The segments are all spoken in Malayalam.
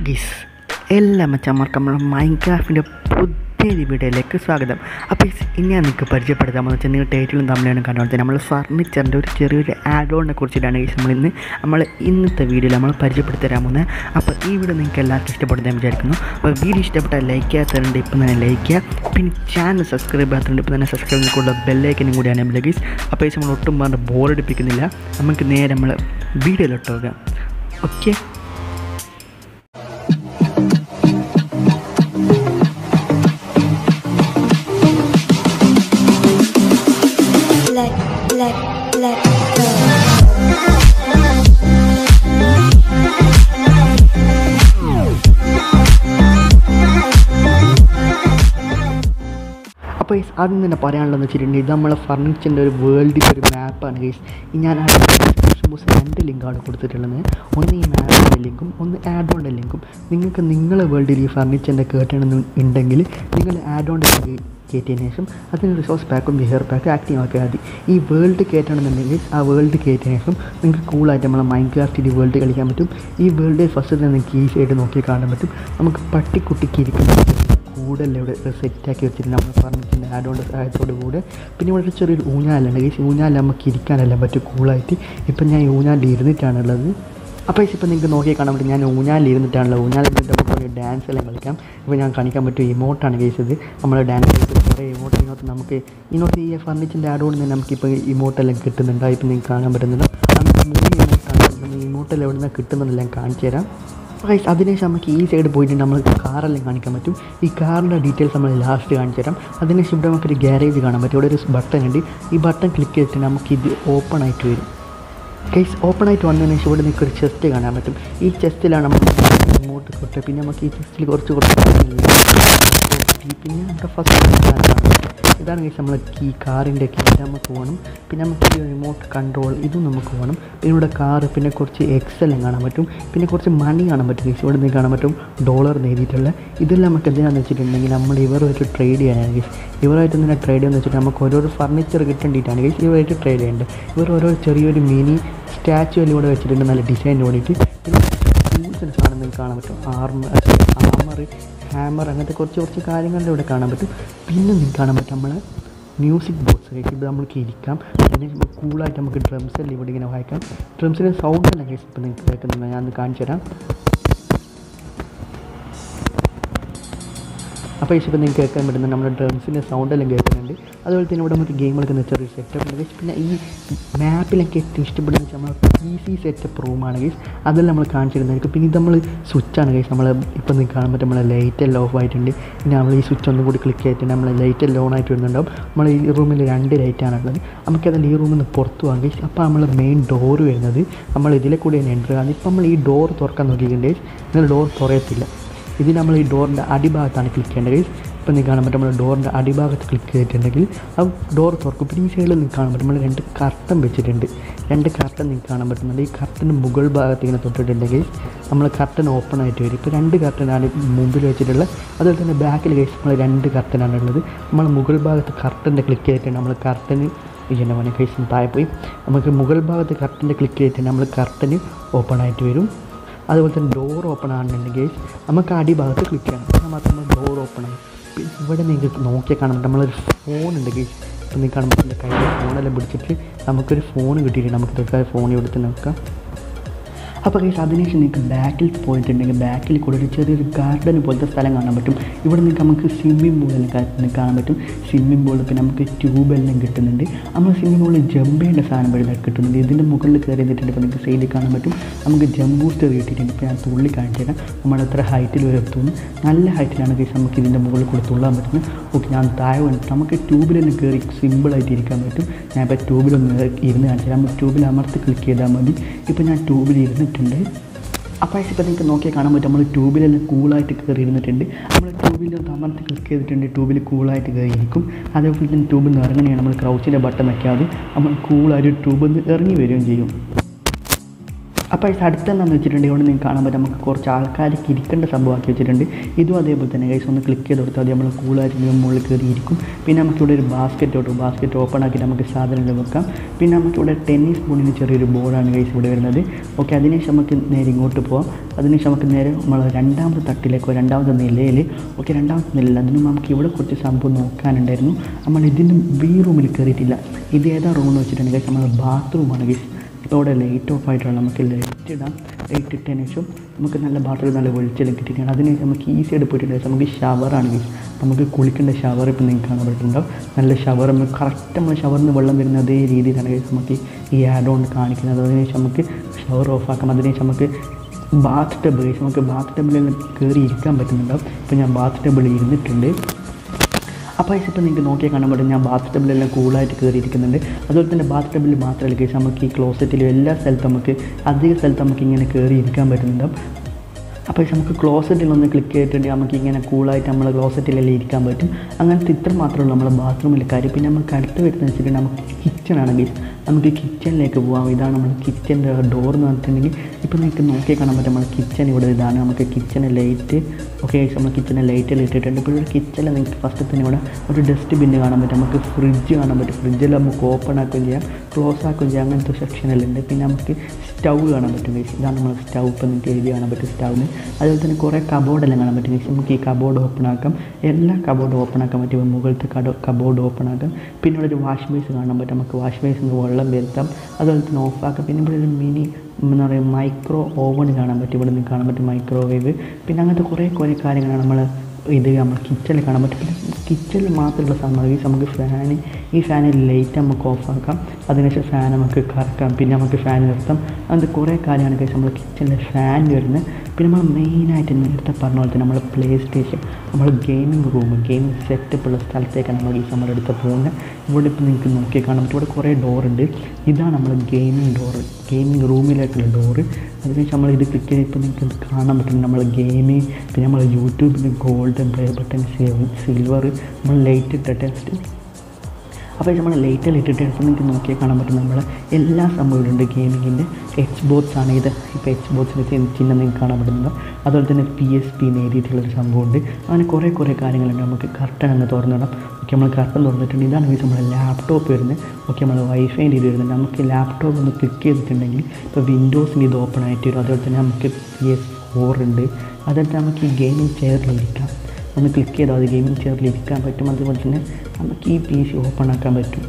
ഗീസ് എല്ലാ മച്ചന്മാർക്കും നമ്മുടെ മൈൻക്രാഫ്റ്റിൻ്റെ പുതിയൊരു വീഡിയോയിലേക്ക് സ്വാഗതം അപ്പോൾ guys, ഇനി ഞാൻ നിങ്ങൾക്ക് പരിചയപ്പെടുത്താമെന്ന് വെച്ചാൽ നിങ്ങൾ ടൈറ്റിലും തമ്മിലാണ് കണ്ടുകൊടുത്തത് നമ്മൾ ഫർണിച്ചറിൻ്റെ ഒരു ചെറിയൊരു ആഡ് ഓണിനെ കുറിച്ചിട്ടാണ് ഗീസ് നമ്മൾ ഇന്ന് നമ്മൾ ഇന്നത്തെ വീഡിയോയിൽ നമ്മൾ പരിചയപ്പെടുത്തി തരാൻ പോകുന്നത് അപ്പോൾ ഈ വീഡിയോ നിങ്ങൾക്ക് എല്ലാവർക്കും ഇഷ്ടപ്പെടുത്താൻ ഞാൻ വിചാരിക്കുന്നു അപ്പോൾ വീഡിയോ ഇഷ്ടപ്പെട്ടാൽ ലൈക്ക് ചെയ്യാത്തതുണ്ട് ഇപ്പം തന്നെ ലൈക്ക് ചെയ്യുക പിന്നെ ചാനൽ സബ്സ്ക്രൈബ് ചെയ്യാത്തതുണ്ട് ഇപ്പം തന്നെ സബ്സ്ക്രൈബ് ചെയ്തുള്ള ബെല്ലൈക്കനും കൂടിയാണ് നമ്മൾ ഗീസ് അപ്പോൾ ഗീസ് നമ്മൾ ഒട്ടും പറഞ്ഞ് ബോറടിപ്പിക്കുന്നില്ല നമുക്ക് നേരെ നമ്മൾ വീഡിയോയിലോട്ട് പോകാം okay let let let go. അപ്പോൾ ഗൈസ് ആദ്യം തന്നെ പറയാനുള്ളതെന്ന് വെച്ചിട്ടുണ്ടെങ്കിൽ ഇത് നമ്മളെ ഫർണിച്ചറിൻ്റെ ഒരു വേൾഡിൻ്റെ ഒരു മാപ്പാണ് ഗൈസ് ഞാൻ ആ ഡിസ്ക്രിപ്ഷൻ രണ്ട് ലിങ്കാണ് കൊടുത്തിട്ടുള്ളത് ഒന്ന് ഈ മാപ്പിൻ്റെ ലിങ്കും ഒന്ന് ആഡ് ഓണിൻ്റെ ലിങ്കും നിങ്ങൾക്ക് നിങ്ങളെ വേൾഡിൽ ഈ ഫർണിച്ചറിൻ്റെ കേട്ടണമെന്ന് ഉണ്ടെങ്കിൽ നിങ്ങൾ ആഡ് ഓണിൻ്റെ ലിങ്ക് കയറ്റിയതിന് ശേഷം അതിന് റിസോഴ്സ് പാക്കും ബിഹെയർ പാക്കും ആക്റ്റീവ് ആക്കിയാൽ മതി ഈ വേൾഡ് കയറ്റണമെന്നുണ്ടെങ്കിൽ ആ വേൾഡ് കയറ്റിയതിന് ശേഷം നിങ്ങൾക്ക് കൂളായിട്ട് നമ്മളെ മൈൻഡ് ക്രാഫ്റ്റിൽ ഈ വേൾഡ് കളിക്കാൻ പറ്റും ഈ വേൾഡ് ഫസ്റ്റ് തന്നെ നിങ്ങൾക്ക് ഈസി ആയിട്ട് നോക്കി കാണാൻ പറ്റും നമുക്ക് പട്ടിക്കുട്ടിക്ക് ഇരിക്കുന്ന കൂടുതൽ ഇവിടെ സെറ്റാക്കി വെച്ചിട്ടുണ്ട് നമ്മൾ ഫർണിച്ചറിൻ്റെ ആഡോണ്ട് സഹായത്തോടു കൂടെ പിന്നെ ഇവിടെ ഒരു ചെറിയൊരു ഊഞ്ഞാലുണ്ട് ഈ ഊഞ്ഞാൽ നമുക്ക് ഇരിക്കാനെല്ലാം പറ്റും കൂളായിട്ട് ഇപ്പം ഞാൻ ഈ ഊഞ്ഞാലിൽ ഇരുന്നിട്ടാണുള്ളത് അപ്പോൾ ഇപ്പം നിങ്ങൾക്ക് നോക്കി കാണാൻ പറ്റും ഞാൻ ഊഞ്ഞാലിൽ ഇരുന്നിട്ടാണുള്ളത് ഊഞ്ഞാലിൽ ഇരുന്നിട്ട് നമുക്ക് കുറേ ഡാൻസ് എല്ലാം കളിക്കാം ഇപ്പോൾ ഞാൻ കാണിക്കാൻ പറ്റും ഇമോട്ടാണ് കേസത് നമ്മൾ ഡാൻസ് കളിച്ചത് കുറേ ഇമോട്ട് ഇതിനകത്ത് നമുക്ക് ഇതിനകത്ത് ഈ ഫർണിച്ചറിൻ്റെ ആഡോണ്ട് തന്നെ നമുക്കിപ്പോൾ ഇമോട്ടെല്ലാം കിട്ടുന്നുണ്ട് ഇപ്പം നിങ്ങൾക്ക് കാണാൻ പറ്റുന്നുണ്ട് നമുക്ക് മൂന്ന് ഇമോട്ടാണ് നമ്മൾ ഇമോട്ടെല്ലാം എവിടെ നിന്ന് കിട്ടുന്നതെല്ലാം കാണിച്ചു തരാം ഗൈസ് അതിനുശേഷം നമുക്ക് ഈ സൈഡ് പോയിട്ട് നമ്മൾ കാറെല്ലാം കാണിക്കാൻ പറ്റും ഈ കാറിൻ്റെ ഡീറ്റെയിൽസ് നമ്മൾ ലാസ്റ്റ് കാണിച്ചു തരാം അതിനുശേഷം ഇവിടെ നമുക്കൊരു ഗ്യാരേജ് കാണാൻ പറ്റും ഇവിടെ ഒരു ബട്ടൺ ഉണ്ട് ഈ ബട്ടൺ ക്ലിക്ക് ചെയ്തിട്ട് നമുക്ക് ഇത് ഓപ്പൺ ആയിട്ട് വരും കേസ് ഓപ്പൺ ആയിട്ട് വന്നതിന് ശേഷം ഇവിടെ നിങ്ങൾക്ക് ഒരു ചെസ്റ്റ് കാണാൻ പറ്റും ഈ ചെസ്റ്റിലാണ് നമ്മൾ ഇങ്ങോട്ട് കൊട്ടുക പിന്നെ നമുക്ക് ഈ ചെസ്റ്റിൽ കുറച്ച് കുറച്ച് പിന്നെ നമ്മുടെ ഫസ്റ്റ് ഇതാണ് കേസ് നമ്മൾ ഈ കാറിൻ്റെ കീ നമുക്ക് വേണം പിന്നെ നമുക്ക് ഈ റിമോട്ട് കൺട്രോൾ ഇതും നമുക്ക് വേണം പിന്നെ ഇവിടെ കാറ് പിന്നെ കുറച്ച് എക്സെല്ലാം കാണാൻ പറ്റും പിന്നെ കുറച്ച് മണി കാണാൻ പറ്റും കേസ് ഇവിടെ നിന്ന് കാണാൻ പറ്റും ഡോളർ നേടിയിട്ടുള്ള ഇതെല്ലാം നമുക്ക് എന്തിനാണെന്ന് വെച്ചിട്ടുണ്ടെങ്കിൽ നമ്മൾ ഇവരുമായിട്ട് ട്രേഡ് ചെയ്യാനാണ് കേസ് ഇവരായിട്ട് എന്തിനാണ് ട്രേഡ് ചെയ്യുന്നത് വെച്ചിട്ട് നമുക്ക് ഓരോരോ ഫർണിച്ചർ കിട്ടേണ്ടിയിട്ടാണ് കേസ് ഇവരായിട്ട് ട്രേഡ് ചെയ്യേണ്ടത് ഇവർ ഓരോ ചെറിയൊരു മിനി സ്റ്റാച്ചു എല്ലാം ഇവിടെ വെച്ചിട്ടുണ്ട് നല്ല ഡിസൈൻ വേണ്ടിയിട്ട് പിന്നെ ടൂൾസിൻ്റെ സാധനം നിങ്ങൾക്ക് കാണാൻ പറ്റും ആർമർ ആമർ ഹാമർ അങ്ങനത്തെ കുറച്ച് കുറച്ച് കാര്യങ്ങളുടെ ഇവിടെ കാണാൻ പറ്റും പിന്നെ നിങ്ങൾക്ക് കാണാൻ പറ്റും നമ്മളെ മ്യൂസിക് ബോക്സ് ഇത് നമ്മൾക്ക് ഇരിക്കാം പിന്നെ കൂളായിട്ട് നമുക്ക് ഡ്രംസ് എല്ലാം ഇവിടെ ഇങ്ങനെ വായിക്കാം ഡ്രംസിൻ്റെ സൗണ്ട് എല്ലാം കേസ് ഇപ്പം നിങ്ങൾക്ക് കേൾക്കുന്നുണ്ട് ഞാൻ ഒന്ന് കാണിച്ചു തരാം അപ്പോൾ ഇപ്പോൾ നിങ്ങൾക്ക് കേൾക്കാൻ പറ്റുന്ന നമ്മുടെ ഡ്രംസിൻ്റെ സൗണ്ട് എല്ലാം കേൾക്കുന്നുണ്ട് അതുപോലെ തന്നെ ഇവിടെ നമുക്ക് ഗെയിം കളിക്കുന്ന ചെറിയ സെറ്റപ്പ് ഉണ്ട് ഗൈസ് പിന്നെ ഈ മാപ്പിലൊക്കെ ഏറ്റവും ഇഷ്ടപ്പെടുന്ന വെച്ചാൽ നമ്മൾ പി സി സെറ്റപ്പ് റൂമാണ് ഗൈസ് അതെല്ലാം നമ്മൾ കാണിച്ചിരുന്നതായിരിക്കും പിന്നെ ഇത് നമ്മൾ സ്വിച്ചാണ് ഗൈസ് നമ്മൾ ഇപ്പം നിങ്ങൾക്ക് കാണാൻ പറ്റും നമ്മളെ ലൈറ്റ് എല്ലാം ഓഫ് ആയിട്ടുണ്ട് പിന്നെ നമ്മൾ ഈ സ്വിച്ച് ഒന്നും കൂടി ക്ലിക്ക് ചെയ്തിട്ട് നമ്മൾ ലൈറ്റ് എല്ലാം ഓൺ ആയിട്ട് വരുന്നുണ്ടാവും നമ്മൾ ഈ റൂമിൽ രണ്ട് ലൈറ്റാണുള്ളത് നമുക്കതിൽ ഈ റൂമിൽ നിന്ന് പുറത്ത് പോകാം ഗൈസ് അപ്പോൾ നമ്മൾ മെയിൻ ഡോർ വരുന്നത് നമ്മൾ ഇതിലെ കൂടി തന്നെ എൻ്റർ ആണ് ഇപ്പം നമ്മൾ ഈ ഡോർ തുറക്കാൻ നോക്കിയിട്ടുണ്ടെങ്കിൽ നിങ്ങൾ ഡോർ തുറയത്തില്ല ഇത് നമ്മൾ ഈ ഡോറിൻ്റെ അടിഭാഗത്താണ് ക്ലിക്ക് ചെയ്യേണ്ടത് ഗൈസ് ഇപ്പം നിങ്ങൾക്ക് കാണാൻ പറ്റും നമ്മൾ ഡോറിൻ്റെ അടിഭാഗത്ത് ക്ലിക്ക് ചെയ്തിട്ടുണ്ടെങ്കിൽ ആ ഡോർ തുറക്കും പിന്നെ ഈ സൈഡിൽ നിങ്ങൾക്ക് കാണാൻ പറ്റും നമ്മൾ രണ്ട് കർട്ടൻ വെച്ചിട്ടുണ്ട് രണ്ട് കർട്ടൻ നിങ്ങൾക്ക് കാണാൻ പറ്റുന്നുണ്ട് ഈ കർട്ടന് മുകൾ ഭാഗത്ത് ഇങ്ങനെ തൊട്ടിട്ടുണ്ടെങ്കിൽ നമ്മൾ കർട്ടൻ ഓപ്പൺ ആയിട്ട് വരും ഇപ്പോൾ രണ്ട് കർട്ടനാണ് മുമ്പിൽ വെച്ചിട്ടുള്ളത് അതുപോലെ തന്നെ ബാക്കിൽ കേസ് നമ്മൾ രണ്ട് കർട്ടനാണ് ഉള്ളത് നമ്മൾ മുകൾ ഭാഗത്ത് കർട്ടൻ്റെ ക്ലിക്ക് ചെയ്തിട്ടുണ്ട് നമ്മൾ കർട്ടന് ഇതിൻ്റെ മോനെ കേസ് താഴെ പോയി നമുക്ക് മുകൾ ഭാഗത്ത് കർട്ടൻ്റെ ക്ലിക്ക് ചെയ്തിട്ട് നമ്മൾ കർട്ടന് ഓപ്പൺ ആയിട്ട് വരും അതുപോലെ തന്നെ ഡോർ ഓപ്പൺ ആണെന്നുണ്ടെങ്കിൽ നമുക്ക് അടിഭാഗത്ത് ക്ലിക്ക് ചെയ്യണം എന്നാൽ മാത്രമേ ഡോർ ഓപ്പൺ ആയി പിന്നെ ഇവിടെ നിങ്ങൾക്ക് നോക്കിയാൽ കാണാൻ പറ്റും നമ്മളൊരു ഫോൺ ഉണ്ട് ഗേസ് ഇപ്പം നിങ്ങൾക്ക് കാണുമ്പോൾ എൻ്റെ കയ്യിൽ ഫോണെല്ലാം പിടിച്ചിട്ട് നമുക്കൊരു ഫോൺ കിട്ടിയിട്ട് നമുക്ക് ഇതൊക്കെ ഫോൺ എടുത്ത് നോക്കാം അപ്പോൾ കേസ് അതിനുശേഷം നിങ്ങൾക്ക് ബാക്കിൽ പോയിട്ടുണ്ടെങ്കിൽ ബാക്കിൽ കൂടെ ഒരു ചെറിയൊരു ഗാർഡൻ പോലത്തെ സ്ഥലം കാണാൻ പറ്റും ഇവിടെ നിങ്ങൾക്ക് നമുക്ക് സ്വിമ്മിംഗ് പൂളെല്ലാം കാണാൻ പറ്റും സ്വിമ്മിംഗ് പൂൾ പിന്നെ നമുക്ക് ട്യൂബെല്ലാം കിട്ടുന്നുണ്ട് നമ്മൾ സ്വിമ്മിംഗ് പൂളിൽ ജമ്പ് ചെയ്യേണ്ട സാധനം ഇവിടെ കിട്ടുന്നുണ്ട് ഇതിൻ്റെ മുകളിൽ കയറി നിന്നിട്ടുണ്ട് ഇപ്പോൾ നിങ്ങൾക്ക് സൈഡിൽ കാണാൻ പറ്റും നമുക്ക് ജമ്പ് ബൂസ്റ്റർ കിട്ടിയിട്ടുണ്ട് ഇപ്പോൾ ഞാൻ തുള്ളി കാണിച്ചു തരാം നമ്മൾ എത്ര ഹൈറ്റിൽ വരെ എത്തുന്നു നല്ല ഹൈറ്റിലാണ് കേസ് നമുക്ക് ഇതിൻ്റെ മുകളിൽ കൂടെ തുള്ളാൻ പറ്റുന്നത് ഓക്കെ ഞാൻ താഴെ വന്നിട്ട് നമുക്ക് ട്യൂബിൽ തന്നെ കയറി സിമ്പിളായിട്ട് ഇരിക്കാൻ പറ്റും ഞാൻ ഇപ്പോൾ ട്യൂബിലൊന്ന് ഇരുന്ന് കാണിച്ചു തരാം നമ്മൾ ട്യൂബിൽ അമർത്തി ക്ലിക്ക് ചെയ്താൽ മതി ഇപ്പോൾ ഞാൻ ട്യൂബിൽ ഇരുന്നിട്ടുണ്ട് അപ്പോൾ ഇപ്പോൾ നിങ്ങൾക്ക് നോക്കിയാൽ കാണാൻ പറ്റും നമ്മൾ ട്യൂബിലെല്ലാം കൂളായിട്ട് കയറി ഇരുന്നിട്ടുണ്ട് നമ്മൾ ട്യൂബിൽ അമർത്തി ക്ലിക്ക് ചെയ്തിട്ടുണ്ട് ട്യൂബിൽ കൂളായിട്ട് കയറിയിരിക്കും അതേപോലെ തന്നെ ട്യൂബിൽ നിന്ന് ഇറങ്ങുകയാണ് നമ്മൾ ക്രൗച്ചിൻ്റെ ബട്ടൺ വെക്കാതെ നമ്മൾ കൂളായിട്ട് ട്യൂബിൽ നിന്ന് ഇറങ്ങി വരികയും ചെയ്യും അപ്പോൾ ഇത് അടുത്തെന്താണെന്ന് വെച്ചിട്ടുണ്ടെങ്കിൽ ഇവിടെ നിങ്ങൾക്ക് കാണാൻ പറ്റും നമുക്ക് കുറച്ച് ആൾക്കാർക്ക് ഇരിക്കേണ്ട സംഭവമാക്കി വെച്ചിട്ടുണ്ട് ഇതും അതേപോലെ തന്നെ ഗൈസ് ഒന്ന് ക്ലിക്ക് ചെയ്ത് കൊടുത്താൽ മതി നമ്മൾ കൂളായിട്ട് ഇതിന് മുകളിൽ കയറി ഇരിക്കും പിന്നെ നമുക്കിവിടെ ഒരു ബാസ്ക്കറ്റ് ഓട്ടും ബാസ്ക്കറ്റ് ഓപ്പൺ ആക്കി നമുക്ക് സാധനങ്ങൾ വെക്കാം പിന്നെ നമുക്കിവിടെ ടെന്നീസ് ബോളിന് ചെറിയൊരു ബോർഡാണ് ഗൈസ് ഇവിടെ വരുന്നത് ഓക്കെ അതിനുശേഷം നമുക്ക് നേരെ ഇങ്ങോട്ട് പോവാം അതിനുശേഷം നമുക്ക് നേരെ നമ്മൾ രണ്ടാമത്തെ തട്ടിലേക്കോ രണ്ടാമത്തെ നിലയിൽ ഓക്കെ രണ്ടാമത്തെ നിലയിൽ അതിന് നമുക്ക് ഇവിടെ കുറച്ച് സംഭവം നോക്കാനുണ്ടായിരുന്നു നമ്മൾ ഇതിൻ്റെ ബി റൂമിൽ കയറിയിട്ടില്ല ഇത് ഏതാ റൂം എന്ന് വെച്ചിട്ടുണ്ടെങ്കിൽ ഗൈസ് നമ്മൾ ബാത്റൂമാണ് ഗൈസ് ഇപ്പോൾ അവിടെ ലൈറ്റ് ഓഫ് ആയിട്ടുള്ള നമുക്ക് ലൈറ്റ് ഇടാം ലൈറ്റ് ഇട്ടതിന് ശേഷം നമുക്ക് നല്ല ബാത്റൂം നല്ല വെളിച്ചെല്ലാം കിട്ടിയിട്ടാണ് അതിന് ശേഷം നമുക്ക് ഈസി ആയിട്ട് പോയിട്ടുണ്ടെങ്കിൽ നമുക്ക് ഷവറാണ് ഗൈസ് നമുക്ക് കുളിക്കേണ്ട ഷവർ ഇപ്പം നിങ്ങൾക്ക് കാണാൻ പറ്റുന്നുണ്ടാവും നല്ല ഷവർ നമുക്ക് കറക്റ്റ് നമ്മൾ ഷവറിൽ നിന്ന് വെള്ളം വരുന്ന അതേ രീതിയിലാണ് ഗൈസ് നമുക്ക് ഈ ആഡ് ഓൺ കാണിക്കുന്നത് അതിനുശേഷം നമുക്ക് ഷവർ ഓഫ് ആക്കാം അതിനുശേഷം നമുക്ക് ബാത്ത് ടബ് ഗൈസ് നമുക്ക് ബാത്ത് ടബിൽ കയറി ഇരിക്കാൻ പറ്റുന്നുണ്ടാവും ഇപ്പോൾ ഞാൻ ബാത്ത് ടബിൽ ഇരുന്നിട്ടുണ്ട് അപ്പോൾ ഇപ്പോൾ നിങ്ങൾക്ക് നോക്കിയാൽ കാണാൻ പറ്റും ഞാൻ ബാത്ത് ടബിലെല്ലാം കൂളായിട്ട് കയറിയിരിക്കുന്നുണ്ട് അതുപോലെ തന്നെ ബാത്ത് ടബിൽ മാത്രമല്ല കേസ് നമുക്ക് ഈ ക്ലോസറ്റിലും എല്ലാ സ്ഥലത്തും നമുക്ക് അധിക സ്ഥലത്ത് നമുക്ക് ഇങ്ങനെ കയറി ഇരിക്കാൻ പറ്റുന്നുണ്ടാവും അപ്പോൾ നമുക്ക് ക്ലോസറ്റിൽ ഒന്ന് ക്ലിക്ക് ചെയ്തിട്ടുണ്ടെങ്കിൽ നമുക്ക് ഇങ്ങനെ കൂളായിട്ട് നമ്മൾ ക്ലോസറ്റിലെല്ലാം ഇരിക്കാൻ പറ്റും അങ്ങനത്തെ ഇത്ര മാത്രമേ ഉള്ളൂ നമ്മൾ ബാത്റൂമിൽ കാര്യം പിന്നെ നമുക്ക് അടുത്ത് വരുന്നത് വെച്ചിട്ടുണ്ടെങ്കിൽ നമുക്ക് കിച്ചൺ ആണെങ്കിൽ നമുക്ക് കിച്ചണിലേക്ക് പോകാം ഇതാണ് നമ്മൾ കിച്ചൻ്റെ ഡോർ എന്ന് പറഞ്ഞിട്ടുണ്ടെങ്കിൽ ഇപ്പോൾ നിങ്ങൾക്ക് നോക്കി കാണാൻ പറ്റും നമ്മുടെ കിച്ചൺ ഇവിടെ ഇതാണ് നമുക്ക് കിച്ചണ് ലൈറ്റ് ഓക്കെ നമ്മൾ കിച്ചണിൽ ലൈറ്റെല്ലാം ഇട്ടിട്ടുണ്ട് ഇപ്പോൾ ഇവിടെ കിച്ചണിൽ നിങ്ങൾക്ക് ഫസ്റ്റ് തന്നെ ഇവിടെ ഒരു ഡസ്റ്റ് ബിന്ന് കാണാൻ പറ്റും നമുക്ക് ഫ്രിഡ്ജ് കാണാൻ പറ്റും ഫ്രിഡ്ജെല്ലാം നമുക്ക് ഓപ്പൺ ആക്കുകയും ചെയ്യാം ക്ലോസ് ആക്കുകയും ചെയ്യാം അങ്ങനത്തെ സെക്ഷനെല്ലാം ഉണ്ട് പിന്നെ നമുക്ക് സ്റ്റൗ കാണാൻ പറ്റും guys. ഇതാണ് നമ്മൾ സ്റ്റൗ ഇപ്പം നിങ്ങൾക്ക് എഴുതി കാണാൻ പറ്റും സ്റ്റൗവിന് അതുപോലെ തന്നെ കുറേ കബോർഡെല്ലാം കാണാൻ പറ്റും guys. നമുക്ക് ഈ കബോർഡ് ഓപ്പൺ ആക്കാം എല്ലാ കബോർഡും ഓപ്പൺ ആക്കാൻ പറ്റും ഇപ്പം മുകളിലത്തെ കട കബോർഡ് ഓപ്പൺ ആക്കാം പിന്നെ ഇവിടെ ഒരു വാഷ് ബേസ് കാണാൻ പറ്റും നമുക്ക് വാഷ് ബേസിൽ നിന്ന് വെള്ളം വരുത്താം അതുപോലെ തന്നെ ഓഫ് ആക്കാം പിന്നെ ഇവിടെ ഒരു മിനി എന്താ പറയുക മൈക്രോ ഓവൺ കാണാൻ പറ്റും ഇവിടെ നിന്ന് കാണാൻ പറ്റും മൈക്രോവേവ് പിന്നെ അങ്ങനത്തെ കുറേ കുറേ കാര്യങ്ങളാണ് നമ്മൾ ഇത് നമ്മൾ കിച്ചണിൽ കാണാൻ പറ്റും പിന്നെ കിച്ചണിൽ മാത്രമുള്ള സംഭവം ഈ നമുക്ക് ഫാന് ഈ ഫാനിൽ ലൈറ്റ് നമുക്ക് ഓഫ് ആക്കാം അതിനുശേഷം ഫാൻ നമുക്ക് കറക്കാം പിന്നെ നമുക്ക് ഫാൻ നിർത്താം അങ്ങനത്തെ കുറേ കാര്യമാണ് കഴിച്ച് നമ്മൾ കിച്ചണിൽ ഫാൻ വരുന്നത് പിന്നെ നമ്മൾ മെയിനായിട്ട് നേരത്തെ പറഞ്ഞ പോലെ തന്നെ നമ്മൾ പ്ലേ സ്റ്റേഷൻ നമ്മൾ ഗെയിമിംഗ് റൂം ഗെയിമിംഗ് സെറ്റപ്പ് ഉള്ള സ്ഥലത്തേക്കാണ് നമ്മൾ ഈ നമ്മുടെ അടുത്ത് പോകുന്നത് ഇവിടെ ഇപ്പോൾ നിങ്ങൾക്ക് നോക്കി കാണാൻ പറ്റും ഇവിടെ കുറേ ഡോറുണ്ട് ഇതാണ് നമ്മൾ ഗെയിമിംഗ് ഡോറ് ഗെയിമിംഗ് റൂമിലേക്കുള്ള ഡോറ് അതിനുശേഷം നമ്മൾ ഇത് ക്ലിക്ക് ചെയ്ത് ഇപ്പോൾ നിങ്ങൾക്ക് ഇത് കാണാൻ പറ്റും നമ്മൾ ഗെയിമിംഗ് പിന്നെ നമ്മൾ യൂട്യൂബിൽ ഗോൾഡ് പ്ലേ ബട്ടൺ സിൽവർ നമ്മൾ ലൈറ്റ് ഇട്ട ടെസ്റ്റ് അപ്പോൾ നമ്മൾ ലൈറ്റിൽ ഇട്ടിട്ട് ഇപ്പോൾ നിങ്ങൾക്ക് നോക്കിയാൽ കാണാൻ പറ്റും നമ്മൾ എല്ലാ സംഭവവും ഉണ്ട് ഗെയിമിങ്ങിൻ്റെ എച്ച് ബോട്ട്സ് ആണ് ഇത് ഇപ്പോൾ എച്ച് ബോട്ട്സിൻ്റെ ചിഹ്നം നിങ്ങൾക്ക് കാണാൻ പറ്റുന്നുണ്ട് അതുപോലെ തന്നെ പി എസ് പി എഴുതിയിട്ടുള്ളൊരു സംഭവമുണ്ട് അങ്ങനെ കുറേ കുറേ കാര്യങ്ങളുണ്ട് നമുക്ക് കർട്ടൻ അങ്ങ് തുറന്നിടാം ഓക്കെ നമ്മൾ കർട്ടൻ തുറന്നിട്ടുണ്ട് ഇതാണ് മീൻസ് നമ്മുടെ ലാപ്ടോപ്പ് വരുന്നത് ഓക്കെ നമ്മൾ വൈഫൈൻ്റെ ഇത് വരുന്നുണ്ട് നമുക്ക് ലാപ്ടോപ്പ് ഒന്ന് ക്ലിക്ക് ചെയ്തിട്ടുണ്ടെങ്കിൽ ഇപ്പോൾ വിൻഡോസിന് ഇത് ഓപ്പൺ ആയിട്ട് വരും അതുപോലെ തന്നെ നമുക്ക് പി എസ് ഫോർ ഉണ്ട് അതുപോലെ നമുക്ക് ഈ ഗെയിമിംഗ് ചെയറിലിരിക്കാം ഒന്ന് ക്ലിക്ക് ചെയ്താൽ അത് ഗെയിമിംഗ് ചെയറിൽ ഇരിക്കാൻ പറ്റും അതുപോലെ തന്നെ നമുക്ക് ഈ പി സി ഓപ്പൺ ആക്കാൻ പറ്റും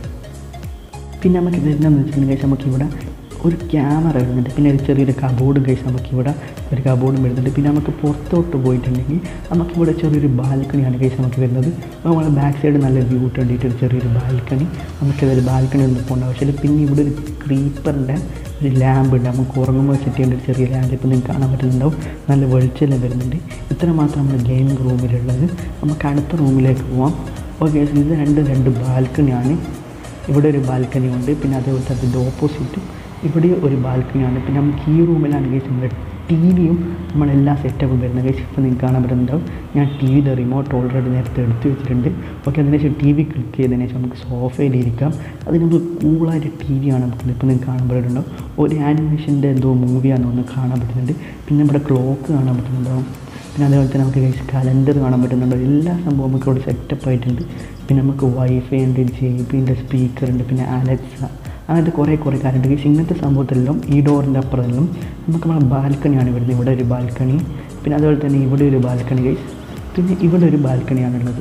പിന്നെ നമുക്ക് വരുന്നതെന്ന് വെച്ചിട്ടുണ്ടെങ്കിൽ നമുക്കിവിടെ ഒരു ക്യാമറ വരുന്നുണ്ട് പിന്നെ ഒരു ചെറിയൊരു കബോർഡും കഴിച്ച് നമുക്കിവിടെ ഒരു കബോർഡും വരുന്നുണ്ട് പിന്നെ നമുക്ക് പുറത്തോട്ട് പോയിട്ടുണ്ടെങ്കിൽ നമുക്കിവിടെ ചെറിയൊരു ബാൽക്കണിയാണ് കഴിച്ച് നമുക്ക് വരുന്നത് നമ്മൾ ബാക്ക് സൈഡ് നല്ല വ്യൂ വേണ്ടിയിട്ട് ഒരു ചെറിയൊരു ബാൽക്കണി നമുക്കിതൊരു ബാൽക്കണി ഒന്നും പോകേണ്ട ആവശ്യമില്ല പിന്നെ ഇവിടെ ഒരു ക്രീപ്പറിൻ്റെ ഒരു ലാമ്പ് ഉണ്ട് നമുക്ക് ഉറങ്ങുമ്പോൾ സെറ്റ് ചെയ്യേണ്ട ഒരു ചെറിയ ലാമ്പ് ഇപ്പോൾ നിങ്ങൾക്ക് കാണാൻ പറ്റുന്നുണ്ടാവും നല്ല വെളിച്ചെല്ലാം വരുന്നുണ്ട് ഇത്ര മാത്രം നമ്മുടെ ഗെയിമിംഗ് റൂമിലുള്ളത് നമുക്ക് അടുത്ത റൂമിലേക്ക് പോവാം ഓക്കെ ഇത് രണ്ട് രണ്ട് ബാൽക്കണിയാണ് ഇവിടെ ഒരു ബാൽക്കണി ഉണ്ട് പിന്നെ അതേപോലെ അതിൻ്റെ ഓപ്പോസിറ്റ് ഇവിടെ ഒരു ബാൽക്കണിയാണ് പിന്നെ നമുക്ക് ഈ റൂമിലാണ് കേസ് നമ്മുടെ ടി വിയും നമ്മളെല്ലാ സെറ്റപ്പും വരുന്നത് കേസ് ഇപ്പോൾ നിങ്ങൾക്ക് കാണാൻ പറ്റുന്നുണ്ടാവും ഞാൻ ടി വിയുടെ റിമോട്ട് ഓൾറെഡി നേരത്തെ എടുത്ത് വെച്ചിട്ടുണ്ട് ഓക്കെ അതിനുശേഷം ടി വി ക്ലിക്ക് ചെയ്തതിന് ശേഷം നമുക്ക് സോഫയിൽ ഇരിക്കാം അതിന് നമുക്ക് കൂളായിട്ട് ടി വിയാണ് നമുക്ക് ഇപ്പോൾ നിങ്ങൾക്ക് കാണാൻ പറ്റുന്നുണ്ടാവും ഒരു ആനിമേഷൻ്റെ എന്തോ മൂവിയാണ് ഒന്ന് കാണാൻ പറ്റുന്നുണ്ട് പിന്നെ നമ്മുടെ ക്ലോക്ക് കാണാൻ പറ്റുന്നുണ്ടാവും പിന്നെ അതേപോലെ തന്നെ നമുക്ക് കഴിച്ച് കലണ്ടർ കാണാൻ പറ്റുന്നുണ്ട് എല്ലാ സംഭവം നമുക്ക് ഇവിടെ സെറ്റപ്പ് ആയിട്ടുണ്ട് പിന്നെ നമുക്ക് വൈഫൈ ഉണ്ട് ജെ ബിൻ്റെ സ്പീക്കർ ഉണ്ട് പിന്നെ അലക്സ അങ്ങനത്തെ കുറേ കുറേ കാര്യമുണ്ട് ഗൈസ് ഇങ്ങനത്തെ സംഭവത്തിലെല്ലാം ഈ ഡോറിൻ്റെ അപ്പുറമെല്ലാം നമുക്ക് നമ്മളെ ബാൽക്കണിയാണ് വരുന്നത് ഇവിടെ ഒരു ബാൽക്കണി പിന്നെ അതുപോലെ തന്നെ ഇവിടെ ഒരു ബാൽക്കണി ഗൈസ് പിന്നെ ഇവിടെ ഒരു ബാൽക്കണിയാണുള്ളത്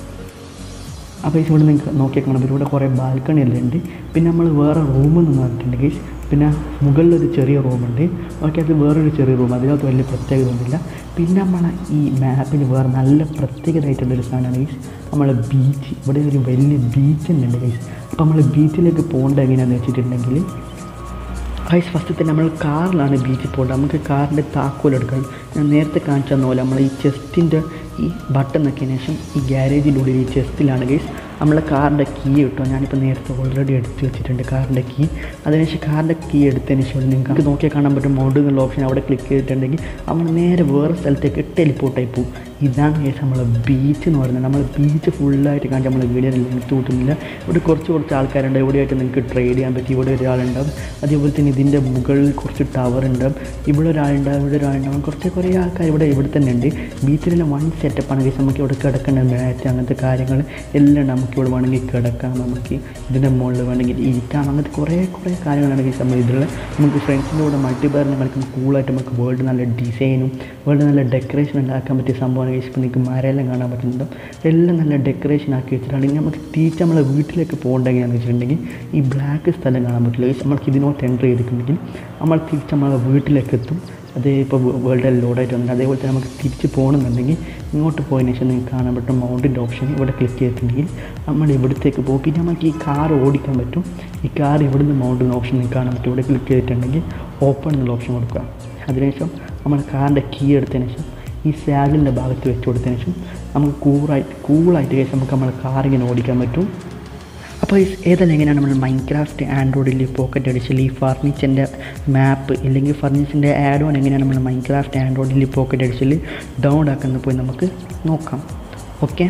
അപ്പോൾ ഇവിടെ നിങ്ങൾക്ക് നോക്കിയാൽ കാണാം ഇവിടെ കുറേ ബാൽക്കണി എല്ലാം ഉണ്ട് പിന്നെ നമ്മൾ വേറെ റൂമെന്ന് എന്ന് പറഞ്ഞിട്ടുണ്ട് ഗൈസ് പിന്നെ മുകളിലൊരു ചെറിയ റൂമുണ്ട് ഓക്കെ അത് വേറൊരു ചെറിയ റൂം അതിനകത്ത് വലിയ പ്രത്യേകത ഒന്നുമില്ല പിന്നെ നമ്മളെ ഈ മാപ്പിൽ വേറെ നല്ല പ്രത്യേകതയായിട്ടുള്ളൊരു സാധനമാണ് ഗൈസ് നമ്മളെ ബീച്ച് ഇവിടെ ഒരു വലിയ ബീച്ച് തന്നെ ഉണ്ട് ഗൈസ് അപ്പോൾ നമ്മൾ ബീച്ചിലേക്ക് പോകേണ്ടത് എങ്ങനെയാണെന്ന് വെച്ചിട്ടുണ്ടെങ്കിൽ ഗൈസ് ഫസ്റ്റ് തന്നെ നമ്മൾ കാറിലാണ് ബീച്ചിൽ പോകേണ്ടത് നമുക്ക് കാറിൻ്റെ താക്കോൽ എടുക്കണം ഞാൻ നേരത്തെ കാണിച്ചു തന്ന പോലെ നമ്മൾ ഈ ചെസ്റ്റിൻ്റെ ഈ ബട്ടൺ നോക്കിയതിന് ശേഷം ഈ ഗ്യാരേജിൻ്റെ ഉള്ളിൽ ഈ ചെസ്റ്റിലാണ് ഗൈസ് നമ്മളെ കാറിൻ്റെ കീ കിട്ടും ഞാനിപ്പോൾ നേരത്തെ ഓൾറെഡി എടുത്ത് വെച്ചിട്ടുണ്ട് കാറിൻ്റെ കീ അതിനുശേഷം കാറിൻ്റെ കീ എടുത്തതിന് ശേഷം നിങ്ങൾക്ക് നോക്കിയാൽ കാണാൻ പറ്റും മൗണ്ട് എന്നുള്ള ഓപ്ഷൻ അവിടെ ക്ലിക്ക് ചെയ്തിട്ടുണ്ടെങ്കിൽ നമ്മൾ നേരെ വേറെ സ്ഥലത്തേക്ക് ടെലിപ്പോർട്ടായി പോകും ഇതാണ് കേസ് നമ്മളെ ബീച്ച് എന്ന് പറയുന്നത് നമ്മൾ ബീച്ച് ഫുള്ളായിട്ട് കാണിച്ച് നമ്മൾ വീഡിയോ ലെങ്ത് കൂട്ടുന്നില്ല ഇവിടെ കുറച്ച് കുറച്ച് ആൾക്കാരുണ്ട് ഇവിടെയായിട്ട് നിങ്ങൾക്ക് ട്രേഡ് ചെയ്യാൻ പറ്റി ഇവിടെ ഒരാളുണ്ടാവും അതേപോലെ തന്നെ ഇതിൻ്റെ മുകളിൽ കുറച്ച് ടവർ ഉണ്ടാവും ഇവിടെ ഒരാളുണ്ടാവും ഇവിടെ ഒരാളുണ്ടാവും കുറച്ച് കുറേ ആൾക്കാർ ഇവിടെ ഇവിടെ തന്നെ ഉണ്ട് ബീച്ചിലെ വൺ സെറ്റപ്പാണ് കേസ് നമുക്ക് ഇവിടെ കിടക്കേണ്ട മാച്ച് അങ്ങനത്തെ കാര്യങ്ങൾ എല്ലാം നമുക്ക് ഇവിടെ വേണമെങ്കിൽ കിടക്കാം നമുക്ക് ഇതിൻ്റെ മുകളിൽ വേണമെങ്കിൽ ഇരിക്കാം അങ്ങനത്തെ കുറേ കുറേ കാര്യങ്ങളാണ് കേസ് നമ്മൾ ഇതിൽ നമുക്ക് ഫ്രണ്ട്സിൻ്റെ കൂടെ മൾട്ടിപ്ലെയറിനെ കളിക്കുമ്പോൾ കൂളായിട്ട് നമുക്ക് വേൾഡ് നല്ല ഡിസൈനും വേൾഡ് നല്ല ഡെക്കറേഷൻ ഉണ്ടാക്കാൻ പറ്റിയ സംഭവമാണ് കേസ് ഇപ്പോൾ നിങ്ങൾക്ക് മരമെല്ലാം കാണാൻ പറ്റുന്നുണ്ടോ എല്ലാം നല്ല ഡെക്കറേഷൻ ആക്കി വെച്ചിട്ടുണ്ടെങ്കിൽ നമുക്ക് തിരിച്ച് നമ്മളെ വീട്ടിലേക്ക് പോകേണ്ടെങ്കിൽ എന്ന് വെച്ചിട്ടുണ്ടെങ്കിൽ ഈ ബ്ലാക്ക് സ്ഥലം കാണാൻ പറ്റില്ല കേസ് നമ്മൾക്ക് ഇതിനോട്ട് എൻ്റർ ചെയ്തിട്ടുണ്ടെങ്കിൽ നമ്മൾ തിരിച്ച് നമ്മളെ വീട്ടിലേക്ക് എത്തും അതേ ഇപ്പോൾ വേൾഡ് ലോഡായിട്ട് വന്നിട്ട് അതേപോലെ തന്നെ നമുക്ക് തിരിച്ച് പോകണമെന്നുണ്ടെങ്കിൽ ഇങ്ങോട്ട് പോയതിന് ശേഷം നിങ്ങൾക്ക് കാണാൻ പറ്റും മൗണ്ടിൻ്റെ ഓപ്ഷൻ ഇവിടെ ക്ലിക്ക് ചെയ്തിട്ടുണ്ടെങ്കിൽ നമ്മൾ ഇവിടത്തേക്ക് പോകും പിന്നെ നമുക്ക് ഈ കാർ ഓടിക്കാൻ പറ്റും ഈ കാർ ഇവിടുന്ന് മൗണ്ടിൻ്റെ ഓപ്ഷൻ നിങ്ങൾക്ക് കാണാൻ പറ്റും ഇവിടെ ക്ലിക്ക് ചെയ്തിട്ടുണ്ടെങ്കിൽ ഓപ്പൺ എന്നുള്ള ഓപ്ഷൻ കൊടുക്കുക അതിനുശേഷം നമ്മൾ കാറിൻ്റെ കീ എടുത്തതിന് ശേഷം ഈ സാലിൻ്റെ ഭാഗത്ത് വെച്ച് കൊടുത്തതിന് ശേഷം നമുക്ക് കൂളായിട്ട് കൂളായിട്ട് ശേഷം നമുക്ക് നമ്മുടെ കാറിങ്ങനെ ഓടിക്കാൻ പറ്റും അപ്പോൾ ഏതെല്ലാം എങ്ങനെയാണ് നമ്മൾ മൈൻക്രാഫ്റ്റ് ആൻഡ്രോയിഡിൽ പോക്കറ്റ് എഡിഷനിൽ ഈ ഫർണിച്ചറിൻ്റെ മാപ്പ് ഇല്ലെങ്കിൽ ഫർണിച്ചറിൻ്റെ ആഡ് ഓൺ എങ്ങനെയാണ് നമ്മൾ മൈൻക്രാഫ്റ്റ് ആൻഡ്രോയിഡിൽ പോക്കറ്റ് എഡിഷനിൽ ഡൗൺ ആക്കുന്നത് പോയി നമുക്ക് നോക്കാം ഓക്കെ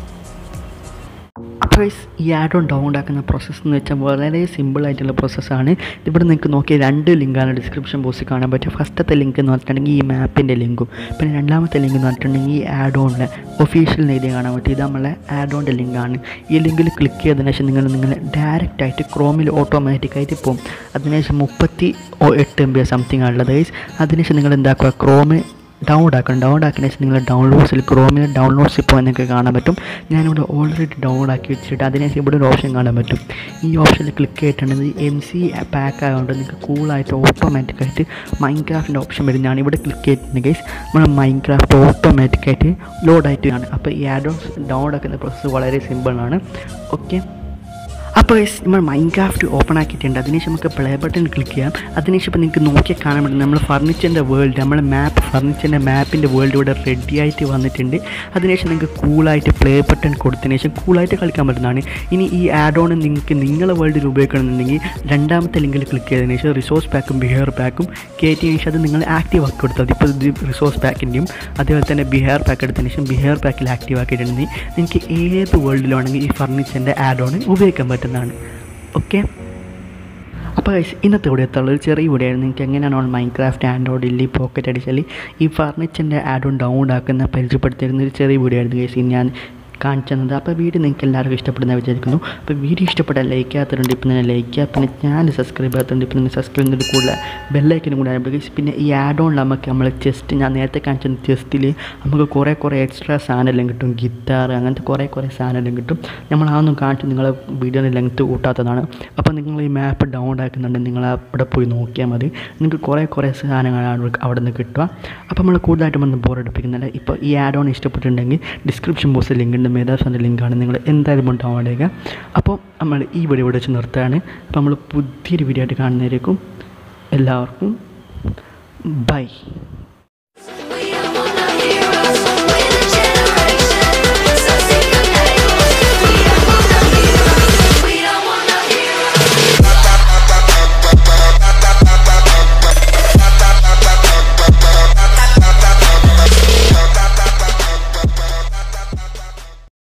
അപ്പോൾ ഈ ആഡ് ഓൺ ഡൗൺ ആക്കുന്ന പ്രോസസ്സ് എന്ന് വെച്ചാൽ വളരെ സിമ്പിൾ ആയിട്ടുള്ള പ്രോസസ്സാണ് ഇവിടെ നിങ്ങൾക്ക് നോക്കിയ രണ്ട് ലിങ്കാണ് ഡിസ്ക്രിപ്ഷൻ ബോക്സിൽ കാണാൻ പറ്റുക ഫസ്റ്റത്തെ ലിങ്ക് എന്ന് പറഞ്ഞിട്ടുണ്ടെങ്കിൽ ഈ മാപ്പിൻ്റെ ലിങ്കും പിന്നെ രണ്ടാമത്തെ ലിങ്ക് എന്ന് പറഞ്ഞിട്ടുണ്ടെങ്കിൽ ഈ ആഡ് ഓണിൻ്റെ ഒഫീഷ്യൽ എഴുതി കാണാൻ പറ്റും ഇത് നമ്മളെ ആഡ് ഓണിൻ്റെ ലിങ്കാണ് ഈ ലിങ്കിൽ ക്ലിക്ക് ചെയ്തതിന് ശേഷം നിങ്ങൾ നിങ്ങൾ ഡയറക്റ്റ് ആയിട്ട് ക്രോമിൽ ഓട്ടോമാറ്റിക്കായിട്ട് പോകും അതിനുശേഷം മുപ്പത്തി എട്ട് എം ബി സംതിങ് ആണുള്ളത് അതിനുശേഷം നിങ്ങൾ എന്താക്കുക ക്രോമ് ഡൗൺലോഡ് ആക്കണം ഡൗൺലോഡ് ആക്കിയ ശേഷം നിങ്ങൾ ഡൗൺലോഡ്സിൽ ക്രോമിൽ ഡൗൺലോഡ്സ് ഇപ്പോൾ നിങ്ങൾക്ക് കാണാൻ പറ്റും ഞാനിവിടെ ഓൾറെഡി ഡൗൺലോഡ് ആക്കി വെച്ചിട്ട് അതിനുശേഷം ഇവിടെ ഒരു ഓപ്ഷൻ കാണാൻ പറ്റും ഈ ഓപ്ഷനിൽ ക്ലിക്ക് ചെയ്തിട്ടുണ്ടെങ്കിൽ എം സി പാക്ക് ആയതുകൊണ്ട് നിങ്ങൾക്ക് കൂളായിട്ട് ഓട്ടോമാറ്റിക്കായിട്ട് മൈൻക്രാഫ്റ്റിൻ്റെ ഓപ്ഷൻ വരും ഞാൻ ഇവിടെ ക്ലിക്ക് ചെയ്തിട്ടുണ്ടെങ്കിൽ നമ്മൾ മൈൻക്രാഫ്റ്റ് ഓട്ടോമാറ്റിക്കായിട്ട് ലോഡായിട്ട് ആണ് അപ്പോൾ ഈ ആഡ് ഓൺസ് ഡൗൺലോഡ് ആക്കുന്ന പ്രോസസ്സ് വളരെ സിമ്പിളാണ് ഓക്കെ അപ്പോൾ guys, നമ്മൾ മൈൻക്രാഫ്റ്റ് ഓപ്പൺ ആക്കിയിട്ടുണ്ട് അതിനുശേഷം നമുക്ക് പ്ലേ ബട്ടൺ ക്ലിക്ക് ചെയ്യാം അതിനുശേഷം ഇപ്പോൾ നിങ്ങൾക്ക് നോക്കിയാൽ കാണാൻ പറ്റും നമ്മൾ ഫർണിച്ചറിൻ്റെ വേൾഡ് നമ്മൾ മാപ്പ് ഫർണിച്ചറിൻ്റെ മാപ്പിൻ്റെ വേൾഡ് ഇവിടെ റെഡി ആയിട്ട് വന്നിട്ടുണ്ട് അതിനുശേഷം നിങ്ങൾക്ക് കൂളായിട്ട് പ്ലേ ബട്ടൺ കൊടുത്തതിന് ശേഷം കൂളായിട്ട് കളിക്കാൻ പറ്റുന്നതാണ് ഇനി ഈ ആഡ് ഓൺ നിങ്ങൾക്ക് നിങ്ങളെ വേൾഡിൽ ഉപയോഗിക്കണമെന്നുണ്ടെങ്കിൽ രണ്ടാമത്തെ ലിങ്കിൽ ക്ലിക്ക് ചെയ്തതിന് ശേഷം റിസോഴ്സ് പാക്കും ബിഹേർ പാക്കും കയറ്റിയതിന് ശേഷം അത് നിങ്ങൾ ആക്റ്റീവ് ആക്കി കൊടുത്താൽ മതി ഇപ്പോൾ ഇത് റിസോഴ്സ് പാക്കിൻ്റെയും അതേപോലെ തന്നെ ബിഹേർ പാക്ക് എടുത്തതിന് ശേഷം ബിഹേർ പാക്കിൽ ആക്റ്റീവ് ആക്കിയിട്ടുണ്ടെങ്കിൽ നിങ്ങൾക്ക് ഏത് വേൾഡിലാണെങ്കിൽ ഈ ഫർണിച്ചറിൻ്റെ ആഡ് ഓൺ ഉപയോഗിക്കാൻ പറ്റുന്നതാണ് ഓക്കെ അപ്പോൾ guys, ഇന്നത്തെ ഇവിടെ എത്തുള്ള ഒരു ചെറിയ വീഡിയോ ആയിരുന്നു നിങ്ങൾക്ക് എങ്ങനെയാണ് ഓൺ മൈൻക്രാഫ്റ്റ് ആൻഡ്രോയിഡിൽ പോക്കറ്റ് അടിച്ചാൽ ഈ ഫർണിച്ചറിൻ്റെ ആഡ് ഓൺ ഡൗൺലോഡ് ആക്കുന്ന പരിചയപ്പെടുത്തിയിരുന്ന ഒരു ചെറിയ വീഡിയോ ആയിരുന്നു കേസ് ഞാൻ കാണിച്ചു തന്നത് അപ്പോൾ വീഡിയോ നിങ്ങൾക്ക് എല്ലാവർക്കും ഇഷ്ടപ്പെടുന്ന വിചാരിക്കുന്നു അപ്പോൾ വീഡിയോ ഇഷ്ടപ്പെട്ടാൽ ലൈക്ക് ചെയ്യാത്തതുണ്ട് ഇപ്പം തന്നെ ലൈക്ക് ചെയ്യുക പിന്നെ ചാനൽ സബ്സ്ക്രൈബ് ചെയ്യാത്തതുണ്ട് ഇപ്പം തന്നെ സബ്സ്ക്രൈബ് ചെയ്യുന്നതിൽ കൂടുതൽ ബെല്ലൈക്കനും കൂടെ ആയപ്പോൾ പിന്നെ ഈ ആഡ് ഓൺ നമുക്ക് നമ്മൾ ചെസ്റ്റ് ഞാൻ നേരത്തെ കാണിച്ച ചെസ്റ്റിൽ നമുക്ക് കുറേ കുറേ എക്സ്ട്രാ സാധനമെല്ലാം കിട്ടും ഗിറ്റാർ അങ്ങനത്തെ കുറേ കുറേ സാധനമെല്ലാം കിട്ടും നമ്മൾ അതൊന്നും കാണിച്ച് നിങ്ങളെ വീഡിയോയുടെ ലെങ്ത്ത് കൂട്ടാത്തതാണ് അപ്പോൾ നിങ്ങൾ ഈ മാപ്പ് ഡൗൺലോഡ് ആക്കുന്നുണ്ടെങ്കിൽ നിങ്ങൾ അവിടെ പോയി നോക്കിയാൽ മതി നിങ്ങൾക്ക് കുറേ കുറേ സാധനങ്ങളാണ് അവിടെ നിന്ന് കിട്ടുക അപ്പോൾ നമ്മൾ കൂടുതലായിട്ടും ഒന്നും ബോറടിപ്പിക്കുന്നില്ല ഇപ്പോൾ ഈ ആഡ് ഓൺ ഇഷ്ടപ്പെട്ടിട്ടുണ്ടെങ്കിൽ ഡിസ്ക്രിപ്ഷൻ ബോക്സിൽ ലിങ്ക് ഉണ്ട് മേധാസാൻ്റെ ലിങ്കാണ് നിങ്ങൾ എന്തായാലും ഡൗൺലോഡ് ചെയ്യുക അപ്പോൾ നമ്മൾ ഈ വീഡിയോ ഇവിടെ വെച്ച് നിർത്തുകയാണ് അപ്പോൾ നമ്മൾ പുതിയൊരു വീഡിയോ ആയിട്ട് കാണുന്നതായിരിക്കും എല്ലാവർക്കും ബൈ